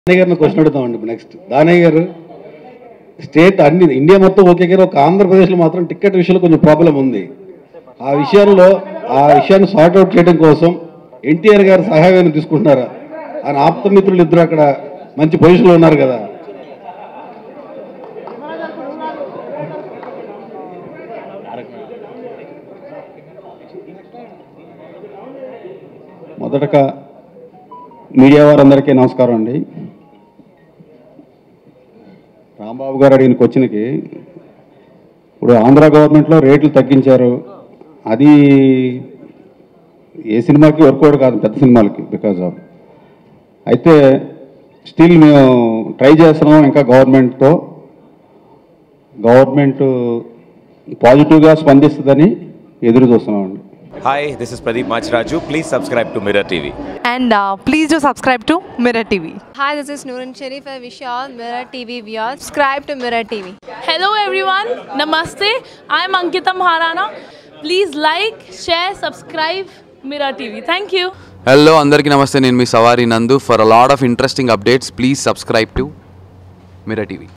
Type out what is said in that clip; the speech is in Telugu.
దానయ్య గారిని క్వశ్చన్ అడుగుతామండి ఇప్పుడు నెక్స్ట్ దానయ్య గారు స్టేట్ అన్ని ఇండియా మొత్తం ఓకే కానీ ఒక ఆంధ్రప్రదేశ్లో మాత్రం టికెట్ విషయంలో కొంచెం ప్రాబ్లం ఉంది ఆ విషయంలో ఆ విషయాన్ని సార్ట్ అవుట్ చేయడం కోసం ఎన్టీఆర్ గారు సహాయాన్ని తీసుకుంటున్నారా ఆయన ఆప్త మిత్రులు ఇద్దరు అక్కడ మంచి పొజిషన్లో ఉన్నారు కదా మొదటగా మీడియా వారందరికీ నమస్కారం అండి రాంబాబు గారు అడిగిన క్వశ్చన్కి ఇప్పుడు ఆంధ్ర గవర్నమెంట్లో రేట్లు తగ్గించారు అది ఏ సినిమాకి వర్కౌట్ కాదు పెద్ద సినిమాలకి బికాజ్ ఆఫ్ అయితే స్టిల్ మేము ట్రై చేస్తున్నాం ఇంకా గవర్నమెంట్తో గవర్నమెంట్ పాజిటివ్గా స్పందిస్తుందని ఎదురు చూస్తున్నామండి Hi, this is Pradeep Machraju. Please subscribe to Mirror TV. and uh, please do subscribe to Mirror TV. Hi, this is Noorun Sharif. I wish you all Mirror TV viewers. Subscribe to Mirror TV. Hello everyone, Namaste. I am Ankita Maharana. Please like, share, subscribe Mira TV. Thank you. Hello అందరికీ నమస్తే నేను మీ సవారి Nandu for a lot of interesting updates please subscribe to Mira TV